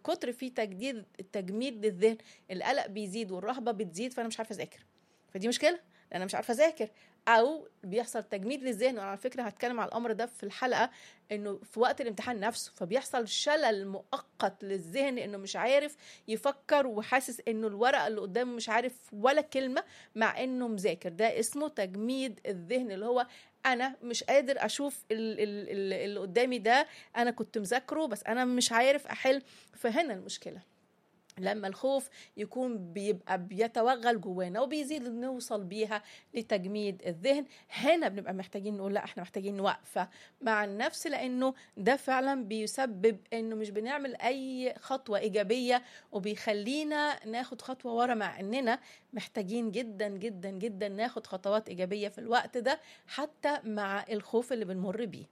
كتر في تجديد التجميد للذهن القلق بيزيد والرهبه بتزيد فانا مش عارفه اذاكر فدي مشكله لان انا مش عارفه اذاكر او بيحصل تجميد للذهن وانا على فكره هتكلم على الامر ده في الحلقه انه في وقت الامتحان نفسه فبيحصل شلل مؤقت للذهن انه مش عارف يفكر وحاسس انه الورقه اللي قدامه مش عارف ولا كلمه مع انه مذاكر ده اسمه تجميد الذهن اللي هو انا مش قادر اشوف ال- ال- ال- اللي قدامي ده انا كنت مذاكره بس انا مش عارف احل فهنا المشكله لما الخوف يكون بيبقى بيتوغل جوانا وبيزيد نوصل بيها لتجميد الذهن هنا بنبقى محتاجين نقول لا احنا محتاجين وقفه مع النفس لانه ده فعلا بيسبب انه مش بنعمل اي خطوه ايجابيه وبيخلينا ناخد خطوه ورا مع اننا محتاجين جدا جدا جدا ناخد خطوات ايجابيه في الوقت ده حتى مع الخوف اللي بنمر بيه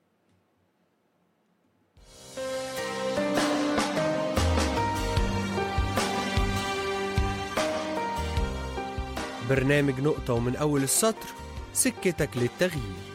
برنامج نقطة ومن أول السطر سكتك للتغيير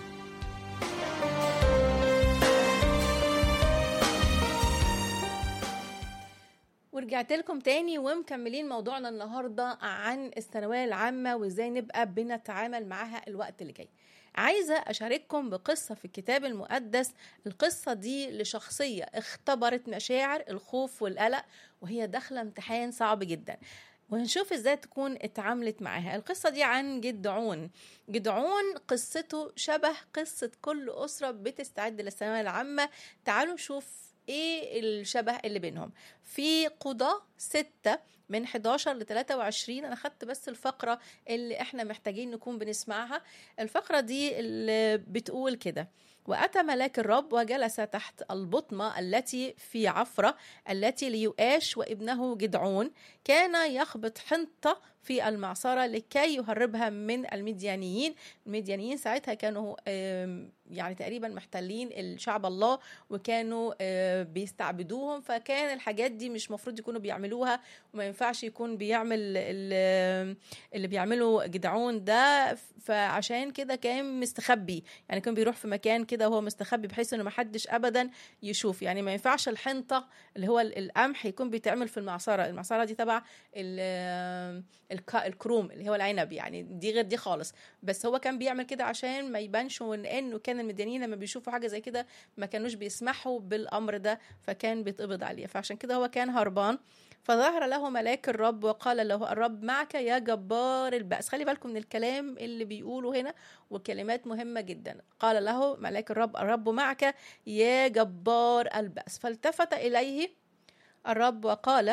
ورجعت لكم تاني ومكملين موضوعنا النهارده عن الثانويه العامه وازاي نبقى بنتعامل معاها الوقت اللي جاي عايزه اشارككم بقصه في الكتاب المقدس القصه دي لشخصيه اختبرت مشاعر الخوف والقلق وهي داخله امتحان صعب جدا وهنشوف ازاي تكون اتعاملت معاها القصة دي عن جدعون جدعون قصته شبه قصة كل أسرة بتستعد للثانوية العامة تعالوا نشوف ايه الشبه اللي بينهم في قضاة ستة من 11 ل 23 انا خدت بس الفقرة اللي احنا محتاجين نكون بنسمعها الفقرة دي اللي بتقول كده وأتى ملاك الرب وجلس تحت البطمة التي في عفرة التي ليؤاش وابنه جدعون كان يخبط حنطة في المعصرة لكي يهربها من المديانيين المديانيين ساعتها كانوا آم، يعني تقريبا محتلين الشعب الله وكانوا آه، بيستعبدوهم فكان الحاجات دي مش مفروض يكونوا بيعملوها وما ينفعش يكون بيعمل ال- اللي بيعمله جدعون ده فعشان كده كان مستخبي يعني كان بيروح في مكان كده وهو مستخبي بحيث انه محدش ابدا يشوف يعني ما ينفعش الحنطه اللي هو ال- القمح يكون بيتعمل في المعصره المعصره دي تبع ال- الك- الكروم اللي هو العنب يعني دي غير دي خالص بس هو كان بيعمل كده عشان ما يبانش وان انه كان المديانين لما بيشوفوا حاجه زي كده ما كانوش بيسمحوا بالامر ده فكان بيتقبض عليه فعشان كده هو كان هربان فظهر له ملاك الرب وقال له الرب معك يا جبار البأس خلي بالكم من الكلام اللي بيقوله هنا وكلمات مهمة جدا قال له ملاك الرب الرب معك يا جبار البأس فالتفت إليه الرب وقال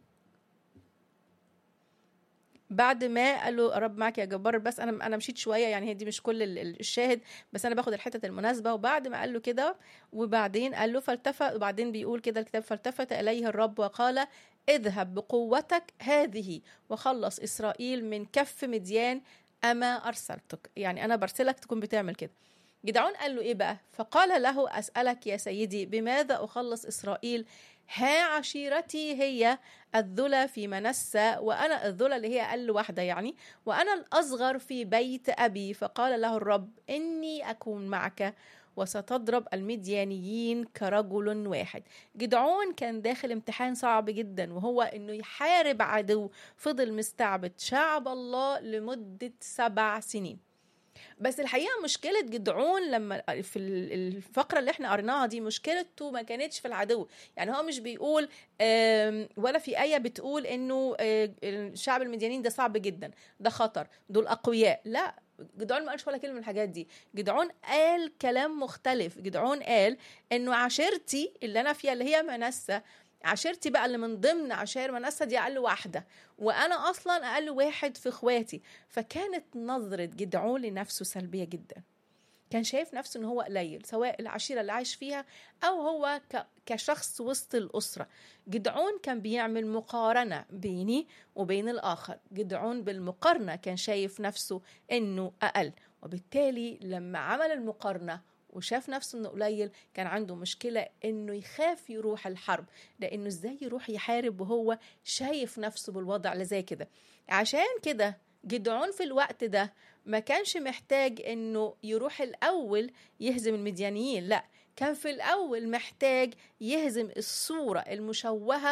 بعد ما قال له الرب معك يا جبار بس انا انا مشيت شويه يعني هي دي مش كل ال- ال- الشاهد بس انا باخد الحتت المناسبه وبعد ما قال له كده وبعدين قال له فالتفت وبعدين بيقول كده الكتاب فالتفت اليه الرب وقال اذهب بقوتك هذه وخلص اسرائيل من كف مديان اما ارسلتك يعني انا برسلك تكون بتعمل كده جدعون قال له ايه بقى فقال له اسالك يا سيدي بماذا اخلص اسرائيل ها عشيرتي هي الذلى في منسى وانا الذلى اللي هي اقل واحده يعني وانا الاصغر في بيت ابي فقال له الرب اني اكون معك وستضرب المديانيين كرجل واحد جدعون كان داخل امتحان صعب جدا وهو انه يحارب عدو فضل مستعبد شعب الله لمده سبع سنين بس الحقيقه مشكله جدعون لما في ال- الفقره اللي احنا قريناها دي مشكلته ما كانتش في العدو يعني هو مش بيقول آم، ولا في ايه بتقول انه آه، الشعب المديانين ده صعب جدا ده خطر دول اقوياء لا جدعون ما قالش ولا كلمه من الحاجات دي جدعون قال كلام مختلف جدعون قال انه عشيرتي اللي انا فيها اللي هي منسى عشيرتي بقى اللي من ضمن عشائر منسى دي اقل واحده وانا اصلا اقل واحد في اخواتي فكانت نظره جدعون لنفسه سلبيه جدا كان شايف نفسه ان هو قليل سواء العشيره اللي عايش فيها او هو ك- كشخص وسط الاسره جدعون كان بيعمل مقارنه بيني وبين الاخر جدعون بالمقارنه كان شايف نفسه انه اقل وبالتالي لما عمل المقارنه وشاف نفسه انه قليل كان عنده مشكله انه يخاف يروح الحرب لانه ازاي يروح يحارب وهو شايف نفسه بالوضع اللي زي كده عشان كده جدعون في الوقت ده ما كانش محتاج انه يروح الاول يهزم المديانيين لا كان في الاول محتاج يهزم الصوره المشوهه